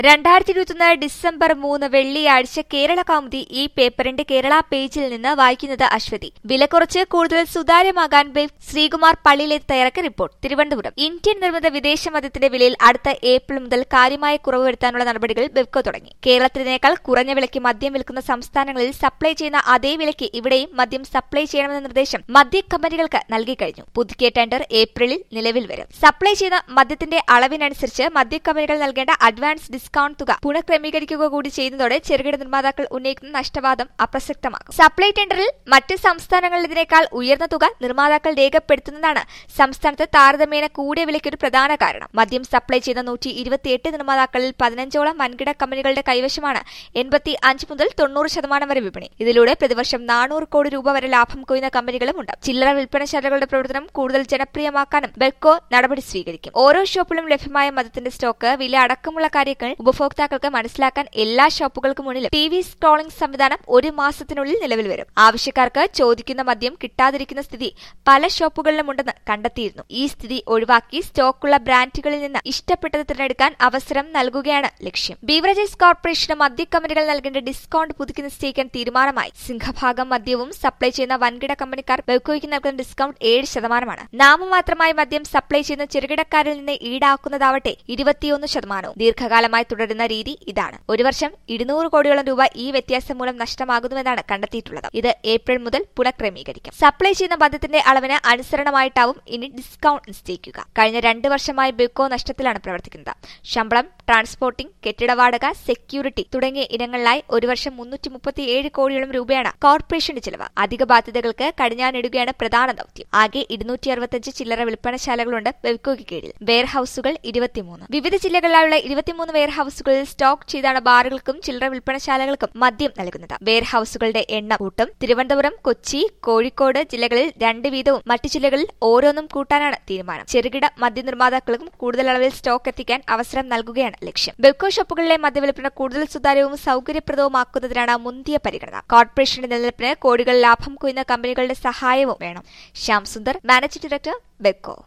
രണ്ടായിരത്തി ഇരുപത്തൊന്ന് ഡിസംബർ മൂന്ന് വെള്ളിയാഴ്ച കേരള കൗമുദി ഈ പേപ്പറിന്റെ കേരള പേജിൽ നിന്ന് വായിക്കുന്നത് അശ്വതി വില കുറച്ച് കൂടുതൽ സുതാര്യമാകാൻ ബെഫ് ശ്രീകുമാർ പള്ളിയിലെ തയ്യാറാക്കിയ റിപ്പോർട്ട് തിരുവനന്തപുരം ഇന്ത്യൻ നിർമ്മിത വിദേശ മദ്യത്തിന്റെ വിലയിൽ അടുത്ത ഏപ്രിൽ മുതൽ കാര്യമായ കുറവ് വരുത്താനുള്ള നടപടികൾ ബെഫ്കോ തുടങ്ങി കേരളത്തിനേക്കാൾ കുറഞ്ഞ വിലയ്ക്ക് മദ്യം വിൽക്കുന്ന സംസ്ഥാനങ്ങളിൽ സപ്ലൈ ചെയ്യുന്ന അതേ വിലയ്ക്ക് ഇവിടെയും മദ്യം സപ്ലൈ ചെയ്യണമെന്ന നിർദ്ദേശം മദ്യ കമ്പനികൾക്ക് നൽകി കഴിഞ്ഞു പുതുക്കിയ ടെൻഡർ ഏപ്രിലിൽ നിലവിൽ വരും സപ്ലൈ ചെയ്ത മദ്യത്തിന്റെ അളവിനനുസരിച്ച് മദ്യ കമ്പനികൾ നൽകേണ്ട അഡ്വാൻസ് ഡിസ്കൌണ്ട് തുക പുനഃക്രമീകരിക്കുക കൂടി ചെയ്യുന്നതോടെ ചെറുകിട നിർമ്മാതാക്കൾ ഉന്നയിക്കുന്ന നഷ്ടവാദം അപ്രസക്തമാകും സപ്ലൈ ടെൻഡറിൽ മറ്റ് സംസ്ഥാനങ്ങളിലേതിനേക്കാൾ ഉയർന്ന തുക നിർമ്മാതാക്കൾ രേഖപ്പെടുത്തുന്നതാണ് സംസ്ഥാനത്ത് താരതമ്യേന കൂടിയ വിലയ്ക്കൊരു പ്രധാന കാരണം മദ്യം സപ്ലൈ ചെയ്ത നൂറ്റി ഇരുപത്തിയെട്ട് നിർമ്മാതാക്കളിൽ പതിനഞ്ചോളം വൻകിട കമ്പനികളുടെ കൈവശമാണ് എൺപത്തി അഞ്ച് മുതൽ തൊണ്ണൂറ് ശതമാനം വരെ വിപണി ഇതിലൂടെ പ്രതിവർഷം നാനൂറ് കോടി രൂപ വരെ ലാഭം കൊയ്യുന്ന കമ്പനികളുമുണ്ട് ചില്ലറ വിൽപ്പനശാലകളുടെ പ്രവർത്തനം കൂടുതൽ ജനപ്രിയമാക്കാനും ബെൽക്കോ നടപടി സ്വീകരിക്കും ഓരോ ഷോപ്പിലും ലഭ്യമായ മദ്യത്തിന്റെ സ്റ്റോക്ക് വില അടക്കമുള്ള കാര്യങ്ങൾ ഉപഭോക്താക്കൾക്ക് മനസ്സിലാക്കാൻ എല്ലാ ഷോപ്പുകൾക്ക് മുന്നിലും ടി വി സ്ക്രോളിംഗ് സംവിധാനം ഒരു മാസത്തിനുള്ളിൽ നിലവിൽ വരും ആവശ്യക്കാർക്ക് ചോദിക്കുന്ന മദ്യം കിട്ടാതിരിക്കുന്ന സ്ഥിതി പല ഷോപ്പുകളിലുമുണ്ടെന്ന് കണ്ടെത്തിയിരുന്നു ഈ സ്ഥിതി ഒഴിവാക്കി സ്റ്റോക്കുള്ള ബ്രാൻഡുകളിൽ നിന്ന് ഇഷ്ടപ്പെട്ടത് തിരഞ്ഞെടുക്കാൻ അവസരം നൽകുകയാണ് ലക്ഷ്യം ബീവറേജസ് കോർപ്പറേഷന് മദ്യ കമ്പനികൾ നൽകേണ്ട ഡിസ്കൌണ്ട് പുതുക്കി നിശ്ചയിക്കാൻ തീരുമാനമായി സിംഹഭാഗം മദ്യവും സപ്ലൈ ചെയ്യുന്ന വൻകിട കമ്പനിക്കാർ ബെവ്കോയ്ക്ക് നൽകുന്ന ഡിസ്കൌണ്ട് ഏഴ് ശതമാനമാണ് നാമമാത്രമായി മദ്യം സപ്ലൈ ചെയ്യുന്ന ചെറുകിടക്കാരിൽ നിന്ന് ഈടാക്കുന്നതാവട്ടെ ഇരുപത്തിയൊന്ന് ശതമാനവും ദീർഘകാലമായി തുടരുന്ന രീതി ഇതാണ് ഒരു വർഷം ഇരുന്നൂറ് കോടിയോളം രൂപ ഈ വ്യത്യാസം മൂലം നഷ്ടമാകുന്നുവെന്നാണ് കണ്ടെത്തിയിട്ടുള്ളത് ഇത് ഏപ്രിൽ മുതൽ പുനഃക്രമീകരിക്കും സപ്ലൈ ചെയ്യുന്ന മദ്യത്തിന്റെ അളവിന് അനുസരണമായിട്ടാവും ഇനി ഡിസ്കൌണ്ട് നിശ്ചയിക്കുക കഴിഞ്ഞ രണ്ട് വർഷമായി ബെക്കോ നഷ്ടത്തിലാണ് പ്രവർത്തിക്കുന്നത് ശമ്പളം ട്രാൻസ്പോർട്ടിംഗ് കെട്ടിട വാടക സെക്യൂരിറ്റി തുടങ്ങിയ ഇനങ്ങളിലായി ഒരു വർഷം മുന്നൂറ്റി മുപ്പത്തിയേഴ് കോടിയോളം രൂപയാണ് കോർപ്പറേഷന്റെ ചെലവ് അധിക ബാധ്യതകൾക്ക് കടിഞ്ഞാണിടുകയാണ് പ്രധാന ദൌത്യം ആകെ ഇരുന്നൂറ്റി അറുപത്തിയഞ്ച് ചില്ലറ വിൽപ്പനശാലകളുണ്ട് ബെവ്കോയ്ക്ക് കീഴിൽ വെയർഹൌസുകൾ ഇരുപത്തിമൂന്ന് വിവിധ ജില്ലകളിലായുള്ള ഇരുപത്തിമൂന്ന് വെയർഹൌസുകളിൽ സ്റ്റോക്ക് ചെയ്താണ് ബാറുകൾക്കും ചില്ലറ വിൽപ്പനശാലകൾക്കും മദ്യം നൽകുന്നത് വെയർഹൌസുകളുടെ എണ്ണം കൂട്ടും തിരുവനന്തപുരം കൊച്ചി കോഴിക്കോട് ജില്ലകളിൽ രണ്ട് വീതവും മറ്റു ജില്ലകളിൽ ഓരോന്നും കൂട്ടാനാണ് തീരുമാനം ചെറുകിട മദ്യ നിർമ്മാതാക്കൾക്കും കൂടുതൽ അളവിൽ സ്റ്റോക്ക് എത്തിക്കാൻ അവസരം നൽകുകയാണ് ലക്ഷ്യം ബെൽക്കോ ഷോപ്പുകളിലെ മദ്യവിൽപ്പന കൂടുതൽ സുതാര്യവും സൌകര്യപ്രദവുമാക്കുന്നതിനാണ് മുന്തിയ പരിഗണന കോർപ്പറേഷന്റെ നിലനിൽപ്പിന് കോടികൾ ലാഭം കൊയ്യുന്ന കമ്പനികളുടെ സഹായവും വേണം ശ്യാം സുന്ദർ മാനേജിംഗ് ഡയറക്ടർ ബെക്കോ